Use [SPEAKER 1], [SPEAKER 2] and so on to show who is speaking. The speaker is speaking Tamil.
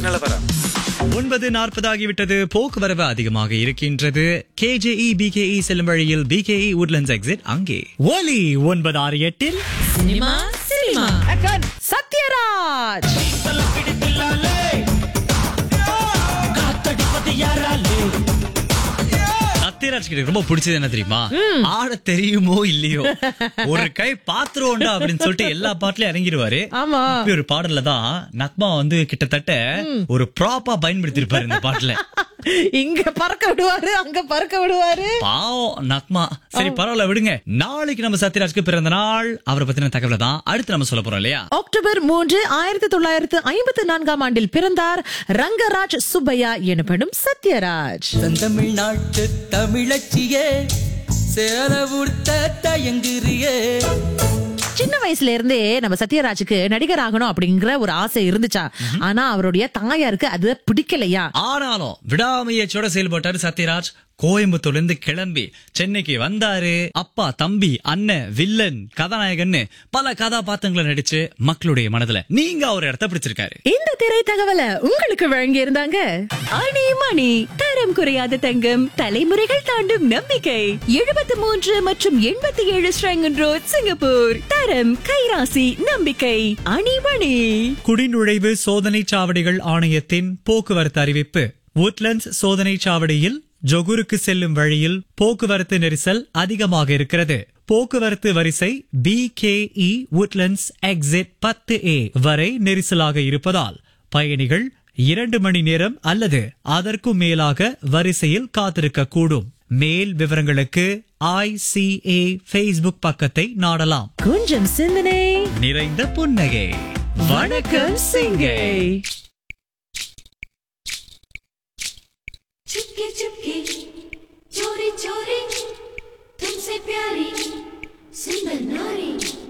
[SPEAKER 1] நிலவரம்
[SPEAKER 2] ஒன்பது நாற்பதாகிவிட்டது போக்குவரவு அதிகமாக இருக்கின்றது கேஜேஇ பிகேஇ செல்லும் வழியில் பிகேஇ உட்லண்ட்ஸ் எக்ஸிட் அங்கே ஒலி ஒன்பது ஆறு எட்டில்
[SPEAKER 3] சினிமா சினிமா சத்யராஜ்
[SPEAKER 2] சத்யராஜ் கிட்ட ரொம்ப பிடிச்சது என்ன தெரியுமா ஆட தெரியுமோ இல்லையோ ஒரு கை பாத்துருவோண்டா அப்படின்னு சொல்லிட்டு எல்லா பாட்டுலயும் இறங்கிடுவாரு
[SPEAKER 3] ஆமா
[SPEAKER 2] இப்படி ஒரு பாடல்ல தான் நக்மா வந்து கிட்டத்தட்ட ஒரு ப்ராப்பா பயன்படுத்தி இருப்பாரு இந்த பாட்டுல
[SPEAKER 3] இங்க பறக்க விடுவாரு அங்க பறக்க விடுவாரு
[SPEAKER 2] பாவம் நக்மா சரி பரவாயில்ல விடுங்க நாளைக்கு நம்ம சத்யராஜ்க்கு பிறந்த நாள் அவரை பத்தின தகவலை தான் அடுத்து நம்ம சொல்ல போறோம் இல்லையா
[SPEAKER 3] அக்டோபர் மூன்று ஆயிரத்தி தொள்ளாயிரத்து ஐம்பத்தி நான்காம் ஆண்டில் பிறந்தார் ரங்கராஜ் சுப்பையா எனப்படும் சத்யராஜ்
[SPEAKER 4] செந்தமிழ்நாட்டு தமிழச்சியே சேர உடுத்த தயங்குறியே
[SPEAKER 3] சின்ன வயசுல இருந்தே நம்ம சத்யராஜுக்கு நடிகர் ஆகணும் அப்படிங்கிற ஒரு ஆசை இருந்துச்சா ஆனா அவருடைய தாயாருக்கு அது பிடிக்கலையா
[SPEAKER 2] ஆனாலும் விடாமுயற்சியோட செயல்பட்டாரு சத்யராஜ் கோயம்புத்தூர்ல இருந்து கிளம்பி சென்னைக்கு வந்தாரு அப்பா தம்பி அண்ணன் வில்லன் கதாநாயகன்னு பல கதாபாத்திரங்களை நடிச்சு மக்களுடைய மனதுல நீங்க ஒரு இடத்த பிடிச்சிருக்காரு
[SPEAKER 3] இந்த திரை தகவலை உங்களுக்கு வழங்கி இருந்தாங்க
[SPEAKER 5] அணி மணி தரம் குறையாத தங்கம் தலைமுறைகள் தாண்டும் நம்பிக்கை எழுபத்தி மூன்று மற்றும் எண்பத்தி ஏழு ஸ்ரங்கன் ரோட் சிங்கப்பூர் தரம் கைராசி நம்பிக்கை அணிமணி
[SPEAKER 2] குடிநுழைவு சோதனை சாவடிகள் ஆணையத்தின் போக்குவரத்து அறிவிப்பு உட்லண்ட்ஸ் சோதனை சாவடியில் ஜொகுருக்கு செல்லும் வழியில் போக்குவரத்து நெரிசல் அதிகமாக இருக்கிறது போக்குவரத்து வரிசை P K E Woodlands exit பத்து ஏ வரை நெரிசலாக இருப்பதால் பயணிகள் இரண்டு மணி நேரம் அல்லது அதற்கும் மேலாக வரிசையில் காத்திருக்க கூடும் மேல் விவரங்களுக்கு ஐசிஏ ஃபேஸ்புக் பக்கத்தை நாடலாம்
[SPEAKER 3] கொஞ்சம் சிந்தனை
[SPEAKER 2] நிறைந்த புன்னகை வணக்கம் சிங்கை
[SPEAKER 6] चुपके चुपके चोरी चोरी तुमसे प्यारी सुंदर नारी